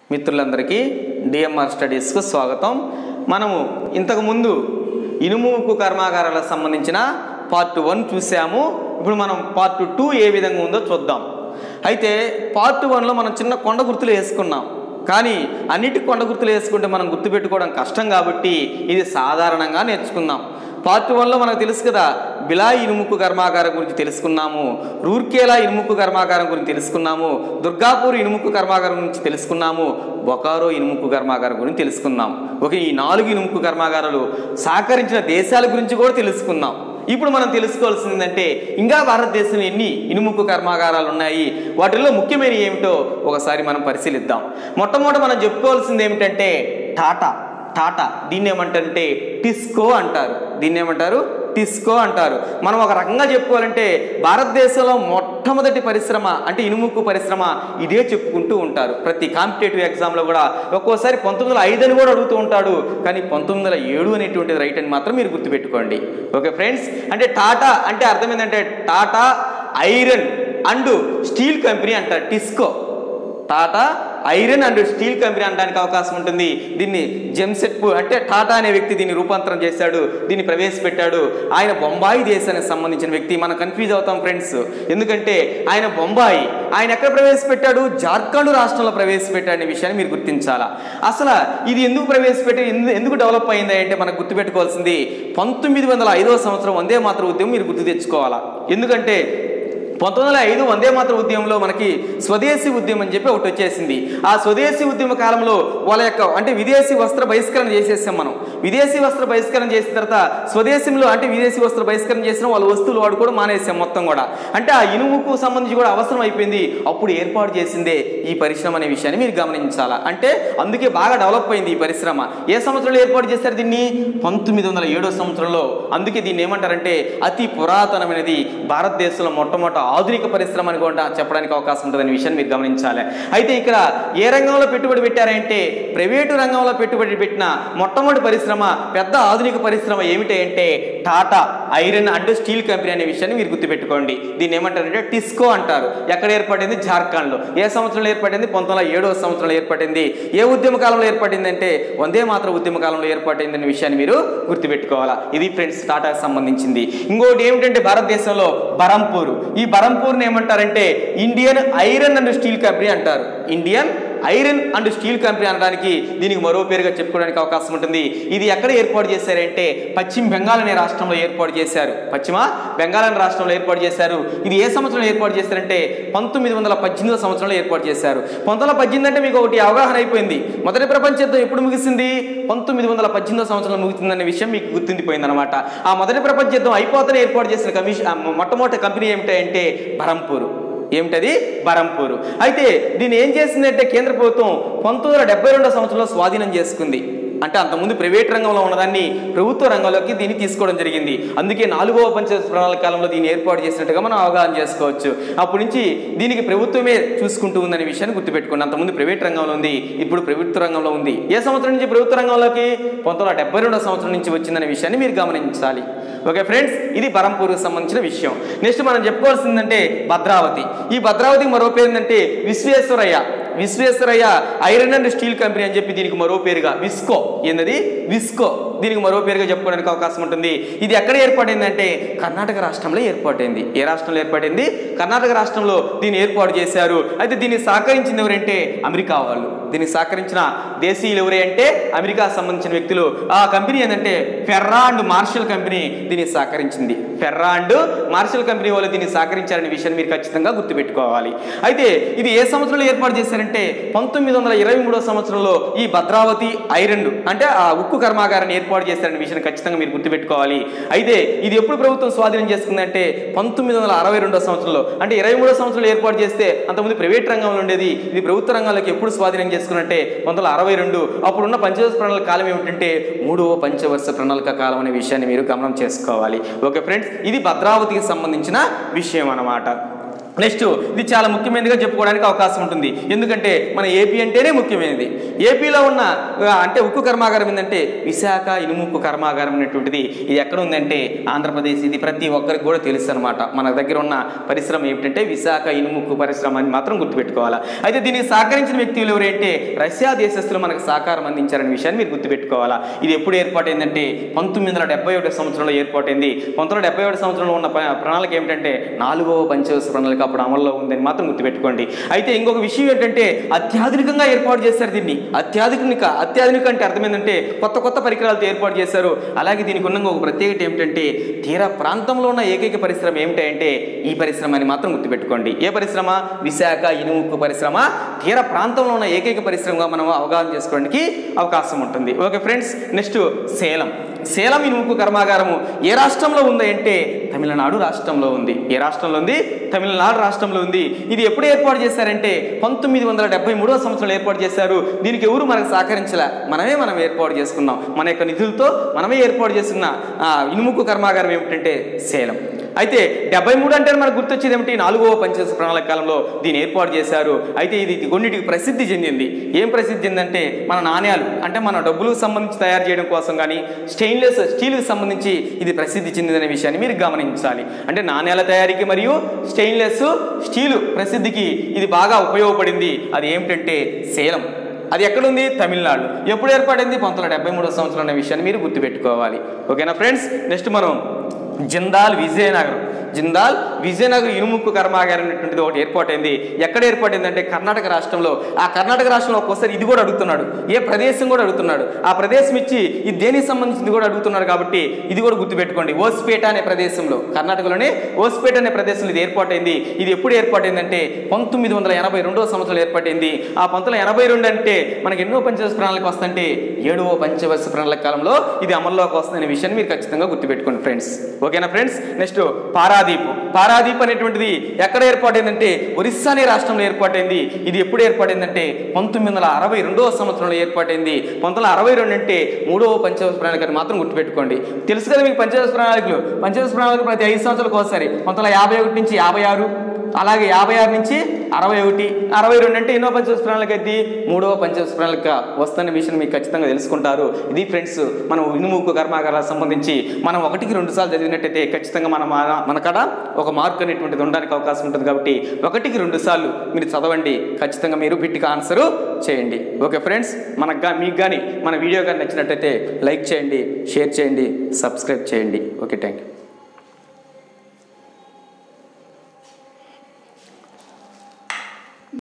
మిత్రులందరికీ డిఎంఆర్ స్టడీస్కు స్వాగతం మనము ఇంతకుముందు ఇనుము ఉక్కు కర్మాగారాలకు సంబంధించిన పార్ట్ వన్ చూసాము ఇప్పుడు మనం పార్ట్ టూ ఏ విధంగా ఉందో చూద్దాం అయితే పార్ట్ వన్లో మనం చిన్న కొండ గుర్తులు వేసుకున్నాం కానీ అన్నిటి కొండ గుర్తులు వేసుకుంటే మనం గుర్తుపెట్టుకోవడం కష్టం కాబట్టి ఇది సాధారణంగా నేర్చుకుందాం పార్ట్ వన్లో మనకు తెలుసు కదా బిలాయి ఇనుముక్కు కర్మాగారం గురించి తెలుసుకున్నాము రూర్కేలా ఇనుముక్కు కర్మాగారం గురించి తెలుసుకున్నాము దుర్గాపూర్ ఇనుముక్కు కర్మాగారం గురించి తెలుసుకున్నాము బొకారో ఇనుముక్కు కర్మాగారం గురించి తెలుసుకున్నాం ఒక ఈ నాలుగు ఇనుముక్కు కర్మాగారాలు సహకరించిన దేశాల గురించి కూడా తెలుసుకున్నాం ఇప్పుడు మనం తెలుసుకోవాల్సింది ఏంటంటే ఇంకా భారతదేశంలో ఎన్ని ఇనుముక్కు కర్మాగారాలు ఉన్నాయి వాటిల్లో ముఖ్యమైన ఏమిటో ఒకసారి మనం పరిశీలిద్దాం మొట్టమొదట మనం చెప్పుకోవాల్సింది ఏమిటంటే టాటా టాటా దీన్ని ఏమంటారంటే టిస్కో అంటారు దీన్ని ఏమంటారు టిస్కో అంటారు మనం ఒక రకంగా చెప్పుకోవాలంటే భారతదేశంలో మొట్టమొదటి పరిశ్రమ అంటే ఇనుముక్కు పరిశ్రమ ఇదే చెప్పుకుంటూ ఉంటారు ప్రతి కాంపిటేటివ్ ఎగ్జామ్లో కూడా ఒక్కోసారి పంతొమ్మిది వందల ఐదు అని కూడా అడుగుతూ ఉంటాడు కానీ పంతొమ్మిది వందల ఏడు అనేటువంటిది రైట్ అని మాత్రం మీరు గుర్తుపెట్టుకోండి ఓకే ఫ్రెండ్స్ అంటే టాటా అంటే అర్థం ఏంటంటే Tata iron and steel company అంటారు TISCO Tata iron and steel company అనడానికి అవకాశం ఉంటుంది దీన్ని జెమ్సెట్ అంటే టాటా అనే వ్యక్తి దీన్ని రూపాంతరం చేశాడు దీన్ని ప్రవేశపెట్టాడు ఆయన బొంబాయి దేశానికి సంబంధించిన వ్యక్తి మనం కన్ఫ్యూజ్ అవుతాం ఫ్రెండ్స్ ఎందుకంటే ఆయన బొంబాయి ఆయన ఎక్కడ ప్రవేశపెట్టాడు జార్ఖండ్ రాష్ట్రంలో ప్రవేశపెట్టాడు అనే విషయాన్ని మీరు గుర్తించాలా అసలు ఇది ఎందుకు ప్రవేశపెట్టి ఎందు- ఎందుకు డెవలప్ అయింది అంటే మనకు గుర్తుపెట్టుకోవాల్సింది పంతొమ్మిది వందల ఐదవ సంవత్సరం వందే మాత్ర ఉద్యమం మీరు గుర్తు తెచ్చుకోవాలా ఎందుకంటే పంతొమ్మిది వందల ఐదు వందే మాత్ర ఉద్యమంలో మనకి స్వదేశీ ఉద్యమం అని చెప్పి ఒకటి వచ్చేసింది ఆ స్వదేశీ ఉద్యమ కాలంలో వాళ్ళ యొక్క అంటే విదేశీ వస్త్ర బహిష్కరణ చేసేసాం మనం విదేశీ వస్త్ర బహిష్కరణ చేసిన తర్వాత స్వదేశంలో అంటే విదేశీ వస్త్ర బహిష్కరణ చేసిన వాళ్ళ వస్తువులు వాడుకోవడం మానేసాం మొత్తం కూడా అంటే ఆ ఇనుముకు సంబంధించి కూడా అవసరం అయిపోయింది అప్పుడు ఏర్పాటు చేసిందే ఈ పరిశ్రమ అనే విషయాన్ని మీరు గమనించాలా అంటే అందుకే బాగా డెవలప్ అయింది ఈ పరిశ్రమ ఏ సంవత్సరంలో ఏర్పాటు చేశారు దీన్ని పంతొమ్మిది వందల ఏడో సంవత్సరంలో అందుకే దీన్ని ఏమంటారంటే అతి పురాతనమైనది భారతదేశంలో మొట్టమొదటి ఆధునిక పరిశ్రమ అని కూడా చెప్పడానికి అవకాశం ఉంటుందనే విషయాన్ని మీరు గమనించాలి అయితే ఇక్కడ ఏ రంగంలో పెట్టుబడి పెట్టారంటే ప్రైవేటు రంగంలో పెట్టుబడి పెట్టిన మొట్టమొదటి పరిశ్రమ పెద్ద ఆధునిక పరిశ్రమ ఏమిటి అంటే Tata iron and steel company అనే విషయాన్ని మీరు గుర్తుపెట్టుకోండి దీన్ని ఏమంటారంటే టిస్కో అంటారు ఎక్కడ ఏర్పడింది జార్ఖండ్లో ఏ సంవత్సరంలో ఏర్పడింది పంతొమ్మిది వందల ఏడవ సంవత్సరంలో ఏర్పడింది ఏ ఉద్యమ కాలంలో ఏర్పడింది అంటే వందే మాత్ర ఉద్యమ కాలంలో ఏర్పడింది అనే విషయాన్ని మీరు గుర్తుపెట్టుకోవాలా ఇది ఫ్రెండ్స్ టాటాకి సంబంధించింది ఇంకోటి ఏమిటంటే భారతదేశంలో బరంపూర్ ఈ బరంపూర్ని ఏమంటారంటే Indian iron and steel company అంటారు Indian iron and steel company అనడానికి దీనికి మరో పేరుగా చెప్పుకోవడానికి అవకాశం ఉంటుంది ఇది ఎక్కడ ఏర్పాటు చేశారంటే పశ్చిమ బెంగాల్ అనే రాష్ట్రంలో ఏర్పాటు చేశారు పశ్చిమ బెంగాల్ అనే రాష్ట్రంలో ఏర్పాటు చేశారు ఇది ఏ సంవత్సరంలో ఏర్పాటు చేశారంటే పంతొమ్మిది వందల పద్దెనిమిదో సంవత్సరంలో ఏర్పాటు చేశారు పంతొమ్మిది వందల పద్దెనిమిది అంటే మీకు ఒకటి అవగాహన అయిపోయింది మొదటి ప్రపంచ యుద్ధం ఎప్పుడు ముగిసింది పంతొమ్మిది వందల పద్దెనిమిదో సంవత్సరంలో ముగిసిందనే విషయం మీకు గుర్తుండిపోయింది అనమాట ఆ మొదటి ప్రపంచ యుద్ధం అయిపోతేనే ఏర్పాటు చేసిన కమిషన్ ఆ మొట్టమొదటి కంపెనీ ఏమిటంటే బరంపూర్ ఏమిటది బరంపూరు అయితే దీన్ని ఏం చేసిందంటే కేంద్ర ప్రభుత్వం పంతొమ్మిది వందల డెబ్బై రెండో సంవత్సరంలో స్వాధీనం చేసుకుంది అంటే అంతకుముందు ప్రైవేట్ రంగంలో ఉన్నదాన్ని ప్రభుత్వ రంగంలోకి దీన్ని తీసుకోవడం జరిగింది అందుకే నాలుగవ పంచాయతీ ప్రణాళిక కాలంలో దీన్ని ఏర్పాటు చేసినట్టుగా మనం అవగాహన చేసుకోవచ్చు అప్పటి నుంచి దీనికి ప్రభుత్వమే చూసుకుంటూ ఉందనే విషయాన్ని గుర్తుపెట్టుకోండి అంతకుముందు ప్రైవేట్ రంగంలో ఉంది ఇప్పుడు ప్రభుత్వ రంగంలో ఉంది ఏ సంవత్సరం నుంచి ప్రభుత్వ రంగంలోకి పంతొమ్మిది వందల డెబ్బై రెండో సంవత్సరం నుంచి వచ్చిందనే విషయాన్ని మీరు గమనించాలి ఓకే ఫ్రెండ్స్ ఇది బరంపూర్కి సంబంధించిన విషయం నెక్స్ట్ మనం చెప్పుకోవాల్సిందంటే భద్రావతి ఈ భద్రావతికి మరో పేరు ఏంటంటే Visvesvaraya Visvesvaraya iron and steel company అని చెప్పి దీనికి మరో పేరుగా విస్కో ఏంటది విస్కో దీనికి మరో పేరుగా చెప్పుకోవడానికి అవకాశం ఉంటుంది ఇది ఎక్కడ ఏర్పడిందంటే కర్ణాటక రాష్ట్రంలో ఏర్పాటైంది ఏ రాష్ట్రంలో ఏర్పడింది కర్ణాటక రాష్ట్రంలో దీన్ని ఏర్పాటు చేశారు అయితే దీన్ని సహకరించింది ఎవరంటే అమెరికా వాళ్ళు దీన్ని సహకరించిన దేశీయులు ఎవరే అంటే అమెరికా సంబంధించిన వ్యక్తులు ఆ కంపెనీ ఏంటంటే ఫెర్రా అండ్ మార్షల్ కంపెనీ దీన్ని సహకరించింది ఫెర్రా అండ్ మార్షల్ కంపెనీ వాళ్ళు దీన్ని సహకరించారనే విషయాన్ని మీరు ఖచ్చితంగా గుర్తుపెట్టుకోవాలి అయితే ఇది ఏ సంవత్సరంలో ఏర్పాటు చేశారంటే పంతొమ్మిది వందల ఇరవై మూడో సంవత్సరంలో ఈ భద్రావతి ఐరన్ అంటే ఆ ఉక్కు కర్మాగారాన్ని ఏర్పాటు చేశారనే విషయాన్ని ఖచ్చితంగా మీరు గుర్తుపెట్టుకోవాలి అయితే ఇది ఎప్పుడు ప్రభుత్వం స్వాధీనం చేసుకుందంటే పంతొమ్మిది వందల అరవై రెండో సంవత్సరంలో అంటే ఇరవై మూడో సంవత్సరంలో ఏర్పాటు చేస్తే అంతకుముందు ప్రైవేట్ రంగంలో ఉండేది ఇది ప్రభుత్వ రంగంలోకి ఎప్పుడు స్వాధీనం చేసుకున్నట్టే పంతొమ్మిది వందల అరవై రెండు అప్పుడున్న పంచవర్ష ప్రణాళిక కాలం ఏమిటంటే మూడవ పంచవర్ష ప్రణాళిక కాలం అనే విషయాన్ని మీరు గమనం చేసుకోవాలి ఓకే ఫ్రెండ్స్ ఇది భద్రావతికి సంబంధించిన విషయం అన్నమాట నెక్స్ట్ ఇది చాలా ముఖ్యమైనదిగా చెప్పుకోవడానికి అవకాశం ఉంటుంది ఎందుకంటే మన ఏపీ అంటేనే ముఖ్యమైనది ఏపీలో ఉన్న ఆ, అంటే ఉక్కు కర్మాగారం ఏంటంటే విశాఖ ఇనుము ఉక్కు కర్మాగారం అనేటువంటిది ఇది ఎక్కడ ఉందంటే ఆంధ్రప్రదేశ్ ఇది ప్రతి ఒక్కరికి కూడా తెలుసు అనమాట మన దగ్గర ఉన్న పరిశ్రమ ఏమిటంటే విశాఖ ఇనుము ఉక్కు పరిశ్రమ అని మాత్రం గుర్తుపెట్టుకోవాలా అయితే దీనికి సహకరించిన వ్యక్తులు ఎవరంటే రష్యా దేశస్తులు మనకు సహకారం అందించారనే విషయాన్ని మీరు గుర్తుపెట్టుకోవాలా ఇది ఎప్పుడు ఏర్పాటైందంటే పంతొమ్మిది వందల డెబ్బై ఒకటి సంవత్సరంలో ఏర్పాటైంది పంతొమ్మిది వందల డెబ్బై ఒకటి సంవత్సరంలో ఉన్న ప- ప్రణాళిక ఏమిటంటే నాలుగవ పంచవర్ష ప్రణాళిక అప్పుడు అమల్లో ఉందని మాత్రం గుర్తుపెట్టుకోండి అయితే ఇంకొక విషయం ఏంటంటే అత్యాధునికంగా ఏర్పాటు చేశారు దీన్ని అత్యాధునిక అత్యాధునిక అంటే అర్థం ఏంటంటే కొత్త కొత్త పరికరాలతో ఏర్పాటు చేశారు అలాగే దీనికి ఉన్న ఒక ప్రత్యేకత ఏమిటంటే తీర ప్రాంతంలో ఉన్న ఏకైక పరిశ్రమ ఏమిటంటే ఈ పరిశ్రమ అని మాత్రం గుర్తుపెట్టుకోండి ఏ పరిశ్రమ విశాఖ ఇనుముక్కు పరిశ్రమ తీర ప్రాంతంలో ఉన్న ఏకైక పరిశ్రమగా మనం అవగాహన చేసుకోవడానికి అవకాశం ఉంటుంది okay friends next Salem Salem ఇనుముకు కర్మాగారము ఏ రాష్ట్రంలో ఉంది అంటే తమిళనాడు రాష్ట్రంలో ఉంది ఏ రాష్ట్రంలో ఉంది తమిళనాడు రాష్ట్రంలో ఉంది ఇది ఎప్పుడు ఏర్పాటు చేశారంటే పంతొమ్మిది వందల డెబ్బై మూడవ సంవత్సరంలో ఏర్పాటు చేశారు దీనికి ఎవరు మనకు సహకరించలే మనమే మనం ఏర్పాటు చేసుకున్నాం మన యొక్క నిధులతో మనమే ఏర్పాటు చేసుకున్న ఆ, ఇనుముకు కర్మాగారం ఏమిటంటే సేలం అయితే డెబ్బై మూడు అంటే మనకు గుర్తొచ్చేది ఏమిటి నాలుగవ పంచదశ ప్రణాళిక కాలంలో దీన్ని ఏర్పాటు చేశారు అయితే ఇది కొన్నిటికి ప్రసిద్ధి చెందింది ఏం ప్రసిద్ధి చెందిందంటే మన నాణ్యాలు అంటే మన డబ్బులకు సంబంధించి తయారు చేయడం కోసం కానీ స్టెయిన్లెస్ స్టీల్కి సంబంధించి ఇది ప్రసిద్ధి చెందిందనే విషయాన్ని మీరు గమనించాలి అంటే నాణ్యాల తయారీకి మరియు స్టెయిన్లెస్ స్టీలు ప్రసిద్ధికి ఇది బాగా ఉపయోగపడింది అది ఏమిటంటే సేలం అది ఎక్కడుంది తమిళనాడు ఎప్పుడు ఏర్పడింది పంతొమ్మిది వందల డెబ్బై మూడో సంవత్సరం అనే విషయాన్ని మీరు గుర్తుపెట్టుకోవాలి ఓకేనా ఫ్రెండ్స్ నెక్స్ట్ మనం జిందాల్ విజయనగరం జిందాల్ విజయనగరం ఇనుముక్కు కర్మాగారం అనేటువంటిది ఒకటి ఏర్పాటైంది ఎక్కడ ఏర్పాటైంది అంటే కర్ణాటక రాష్ట్రంలో ఆ కర్ణాటక రాష్ట్రంలో ఒక్కోసారి ఇది కూడా అడుగుతున్నాడు ఏ ప్రదేశం కూడా అడుగుతున్నాడు ఆ ప్రదేశం ఇచ్చి ఇది దేనికి సంబంధించింది కూడా అడుగుతున్నాడు కాబట్టి ఇది కూడా గుర్తుపెట్టుకోండి ఓస్పేట అనే ప్రదేశంలో కర్ణాటకలోనే ఓస్పేట అనే ప్రదేశంలో ఇది ఏర్పాటైంది ఇది ఎప్పుడు ఏర్పాటైందంటే పంతొమ్మిది వందల ఎనభై రెండవ సంవత్సరంలో ఏర్పాటైంది ఆ పంతొమ్మిది వందల ఎనభై రెండు అంటే మనకి ఎన్నో పంచవర్ష ప్రణాళిక వస్తుంటే ఏడవ పంచవర్ష ప్రణాళిక కాలంలో ఇది అమల్లోకి వస్తుందనే విషయాన్ని మీరు ఖచ్చితంగా గుర్తుపెట్టుకోండి ఫ్రెండ్స్ ఓకేనా ఫ్రెండ్స్ నెక్స్ట్ పారాదీప్ పారాదీప్ అనేటువంటిది ఎక్కడ ఏర్పాటైందంటే ఒరిస్సా అనే రాష్ట్రంలో ఏర్పాటైంది ఇది ఎప్పుడు ఏర్పాటైందంటే పంతొమ్మిది వందల అరవై రెండవ సంవత్సరంలో ఏర్పాటైంది పంతొమ్మిది వందల అరవై రెండు అంటే మూడవ పంచవర్ష ప్రణాళిక అని మాత్రం గుర్తుపెట్టుకోండి తెలుసు కదా మీకు పంచవర్ష ప్రణాళికలు పంచవర్ష ప్రణాళిక ప్రతి ఐదు సంవత్సరాలకు ఒకసారి పంతొమ్మిది వందల యాభై ఒకటి నుంచి యాభై ఆరు అలాగే యాభై ఆరు నుంచి అరవై ఒకటి అరవై రెండు అంటే ఎన్నో పంచవర్ష ప్రణాళిక అయితే మూడవ పంచవర్ష ప్రణాళిక వస్తున్న విషయం మీకు ఖచ్చితంగా తెలుసుకుంటారు ఇది ఫ్రెండ్స్ మనం ఇనుముకు కర్మాగారాలకు సంబంధించి మనం ఒకటికి రెండు సార్లు చదివినట్టయితే ఖచ్చితంగా మన మన- మన కాడ ఒక మార్క్ అనేటువంటిది ఉండడానికి అవకాశం ఉంటుంది కాబట్టి ఒకటికి రెండు సార్లు మీరు చదవండి ఖచ్చితంగా మీరు బిట్టికి ఆన్సర్ చేయండి ఓకే ఫ్రెండ్స్ మనకు గా- మీకు కానీ మన వీడియో కానీ నచ్చినట్టయితే లైక్ చేయండి షేర్ చేయండి సబ్స్క్రైబ్ చేయండి ఓకే థ్యాంక్ యూ